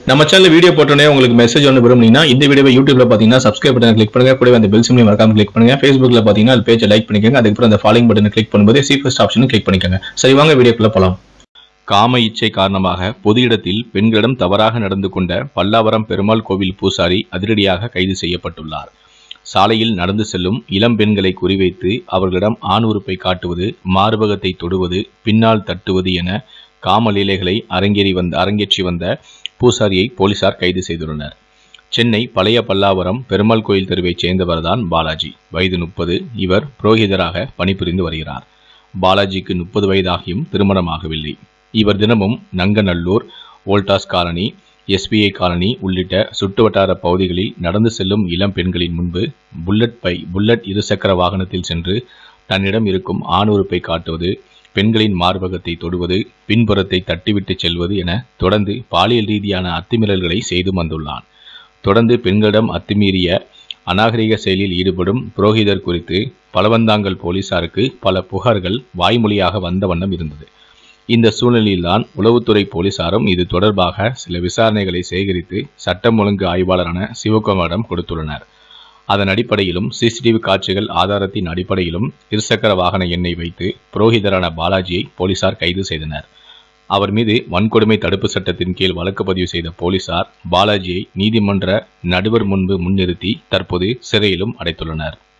நம்ம channel video போட்டோன்னே உங்களுக்கு மெசேஜ் ஒன்று விரும்புனீங்கன்னா இந்த வீடியோவை யூடியூப்ல பார்த்தீங்கன்னா சப்ஸ்கிரைப் பட்டன் கிளிக் பண்ணுங்க கூடவே அந்த பெல் சிம்லையும் மறக்காம கிளிக் பண்ணுங்க ஃபேஸ்புக்ல பார்த்தீங்கன்னா அது பேஜை லைக் பண்ணிக்கோங்க அதுக்கப்புறம் அந்த ஃபாலோயிங் பட்டனை கிளிக் பண்ணும்போது சி ஃபர்ஸ்ட் ஆப்ஷனும் கிளிக் பண்ணிக்கோங்க சரி வாங்க வீடியோக்குள்ள போலாம் காம இச்சை காரணமாக பொது இடத்தில் பெண்களிடம் தவறாக நடந்து கொண்ட பல்லாவரம் பெருமாள் கோவில் பூசாரி அதிரடியாக கைது செய்யப்பட்டுள்ளார் சாலையில் நடந்து செல்லும் இளம் பெண்களை குறிவைத்து அவர்களிடம் ஆண் உறுப்பை காட்டுவது மார்பகத்தை தொடுவது பின்னால் தட்டுவது என காமலீலைகளை அரங்கேறி வந்த அரங்கேற்றி வந்த பூசாரியை போலீசார் கைது செய்துள்ளனர் சென்னை பழைய பல்லாவரம் பெருமாள் கோயில் தெருவைச் சேர்ந்தவர்தான் பாலாஜி வயது முப்பது இவர் புரோகிதராக பணிபுரிந்து வருகிறார் பாலாஜிக்கு முப்பது வயதாகியும் திருமணமாகவில்லை இவர் தினமும் Nanganallur Voltas colony SBI colony உள்ளிட்ட சுற்றுவட்டார பகுதிகளில் நடந்து செல்லும் இளம் பெண்களின் முன்பு புல்லட் பை புல்லட் இருசக்கர வாகனத்தில் சென்று தன்னிடம் இருக்கும் ஆண் உறுப்பை காட்டுவது பெண்களின் மார்பகத்தை தொடுவது பின்புறத்தை தட்டிவிட்டு செல்வது என தொடர்ந்து பாலியல் ரீதியான அத்துமீறல்களை செய்து வந்துள்ளான் தொடர்ந்து பெண்களிடம் அத்துமீறிய அநாகரிக செயலில் ஈடுபடும் புரோகிதர் குறித்து பலவந்தாங்கல் போலீசாருக்கு பல புகார்கள் வாய்மொழியாக வந்த வண்ணம் இருந்தது இந்த சூழ்நிலையில்தான் உளவுத்துறை போலீசாரும் இது தொடர்பாக சில விசாரணைகளை சேகரித்து சட்டம் ஒழுங்கு ஆய்வாளரான சிவகுமாரிடம் கொடுத்துள்ளனர் அதன் அடிப்படையிலும் சிசிடிவி காட்சிகள் ஆதாரத்தின் அடிப்படையிலும் இருசக்கர வாகன எண்ணை வைத்து புரோகிதரான பாலாஜியை போலீசார் கைது செய்தனர் அவர் மீது வன்கொடுமை தடுப்பு சட்டத்தின் கீழ் வழக்கு பதிவு செய்த போலீசார் பாலாஜியை நீதிமன்ற நடுவர் முன்பு முன்னிறுத்தி தற்போது சிறையிலும் அடைத்துள்ளனர்